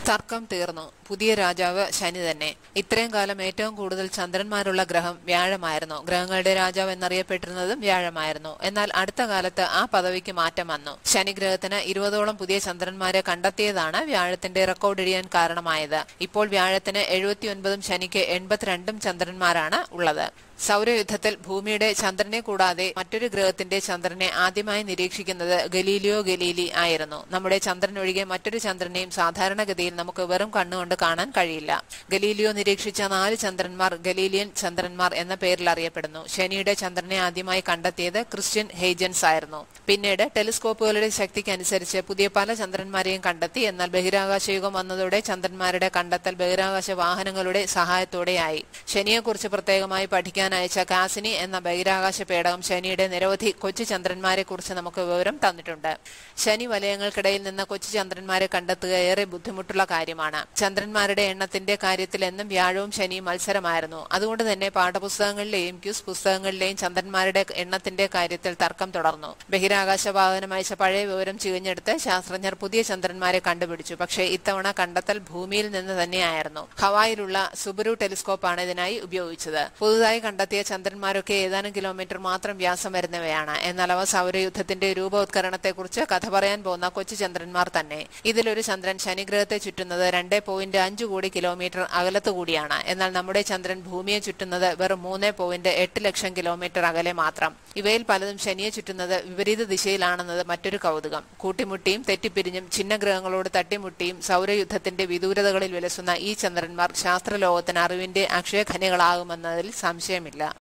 തർക്കം തീർന്നു പുതിയ രാജാവ് ശനി തന്നെ ഇത്രയും കാലം ഏറ്റവും കൂടുതൽ ചന്ദ്രന്മാരുള്ള ഗ്രഹം വ്യാഴമായിരുന്നു ഗ്രഹങ്ങളുടെ രാജാവ് എന്നറിയപ്പെട്ടിരുന്നതും വ്യാഴമായിരുന്നു എന്നാൽ അടുത്ത കാലത്ത് ആ പദവിക്ക് മാറ്റം വന്നു ശനിഗ്രഹത്തിന് ഇരുപതോളം പുതിയ ചന്ദ്രന്മാരെ കണ്ടെത്തിയതാണ് വ്യാഴത്തിന്റെ റെക്കോർഡ് ഇടിയാൻ കാരണമായത് ഇപ്പോൾ വ്യാഴത്തിന് എഴുപത്തിയൊൻപതും ശനിക്ക് എൺപത്തിരണ്ടും ചന്ദ്രന്മാരാണ് ഉള്ളത് സൗരയുദ്ധത്തിൽ ഭൂമിയുടെ ചന്ദ്രനെ കൂടാതെ മറ്റൊരു ഗ്രഹത്തിന്റെ ചന്ദ്രനെ ആദ്യമായി നിരീക്ഷിക്കുന്നത് ഗലീലിയോ ഗലീലി ആയിരുന്നു നമ്മുടെ ചന്ദ്രൻ ഒഴികെ മറ്റൊരു ചന്ദ്രനെയും സാധാരണഗതിയിൽ നമുക്ക് വെറും കണ്ണുകൊണ്ട് കാണാൻ കഴിയില്ല ഗലീലിയോ നിരീക്ഷിച്ച നാല് ചന്ദ്രന്മാർ ഗലീലിയൻ ചന്ദ്രന്മാർ എന്ന പേരിൽ അറിയപ്പെടുന്നു ശനിയുടെ ചന്ദ്രനെ ആദ്യമായി കണ്ടെത്തിയത് ക്രിസ്ത്യൻ ഹെയ്ജൻസ് ആയിരുന്നു പിന്നീട് ടെലിസ്കോപ്പുകളുടെ ശക്തിക്കനുസരിച്ച് പുതിയ പല ചന്ദ്രന്മാരെയും കണ്ടെത്തി എന്നാൽ ബഹിരാകാശ യുഗം വന്നതോടെ ചന്ദ്രന്മാരുടെ കണ്ടെത്തൽ ബഹിരാകാശ വാഹനങ്ങളുടെ സഹായത്തോടെയായി ശനിയെക്കുറിച്ച് പ്രത്യേകമായി പഠിക്കാൻ അയച്ച കാസിനി എന്ന ബഹിരാകാശ പേടകം ശനിയുടെ നിരവധി കൊച്ചു ചന്ദ്രന്മാരെ കുറിച്ച് നമുക്ക് വിവരം തന്നിട്ടുണ്ട് ശനി വലയങ്ങൾക്കിടയിൽ നിന്ന് കൊച്ചു ചന്ദ്രന്മാരെ കണ്ടെത്തുക ഏറെ ബുദ്ധിമുട്ടുള്ള കാര്യമാണ് ചന്ദ്രന്മാരുടെ എണ്ണത്തിന്റെ കാര്യത്തിൽ എന്നും വ്യാഴവും ശനിയും മത്സരമായിരുന്നു അതുകൊണ്ട് തന്നെ പാഠപുസ്തകങ്ങളിലെയും ക്യൂസ് പുസ്തകങ്ങളിലെയും ചന്ദ്രന്മാരുടെ എണ്ണത്തിന്റെ കാര്യത്തിൽ തർക്കം തുടർന്നു ബഹിരാകാശ വാഹനം അയച്ച പഴയ വിവരം ചികഞ്ഞെടുത്ത് ശാസ്ത്രജ്ഞർ പുതിയ ചന്ദ്രന്മാരെ കണ്ടുപിടിച്ചു പക്ഷേ ഇത്തവണ കണ്ടെത്തൽ ഭൂമിയിൽ നിന്ന് തന്നെയായിരുന്നു ഹവായിലുള്ള സുബരു ടെലിസ്കോപ്പാണ് ഇതിനായി ഉപയോഗിച്ചത് പുതുതായി കണ്ടെത്തിയ ചന്ദ്രന്മാരൊക്കെ ഏതാനും കിലോമീറ്റർ മാത്രം വ്യാസം വരുന്നവയാണ് എന്നാൽ അവ സൗരയുദ്ധത്തിന്റെ രൂപവത്കരണത്തെക്കുറിച്ച് കഥ പറയാൻ പോകുന്ന കൊച്ചു ചന്ദ്രന്മാർ തന്നെ ഇതിലൊരു ചന്ദ്രൻ ശനിഗ്രഹത്തെ ചുറ്റുന്നത് രണ്ട് പോയിന്റ് അഞ്ച് കോടി കിലോമീറ്റർ അകലത്തു കൂടിയാണ് എന്നാൽ നമ്മുടെ ചന്ദ്രൻ ഭൂമിയെ ചുറ്റുന്നത് വെറും മൂന്ന് പോയിന്റ് എട്ട് ലക്ഷം കിലോമീറ്റർ അകലെ മാത്രം ഇവയിൽ പലതും ശനിയെ ചുറ്റുന്നത് വിപരീത ദിശയിലാണെന്നത് മറ്റൊരു കൗതുകം കൂട്ടിമുട്ടിയും തെറ്റിപ്പിരിഞ്ഞും ഛിന്നഗ്രഹങ്ങളോട് തട്ടിമുട്ടിയും സൗരയുദ്ധത്തിന്റെ വിദൂരതകളിൽ വിലസുന്ന ഈ ചന്ദ്രന്മാർ ശാസ്ത്രലോകത്തിന് അറിവിന്റെ അക്ഷയഖനികളാകുമെന്നതിൽ സംശയമില്ല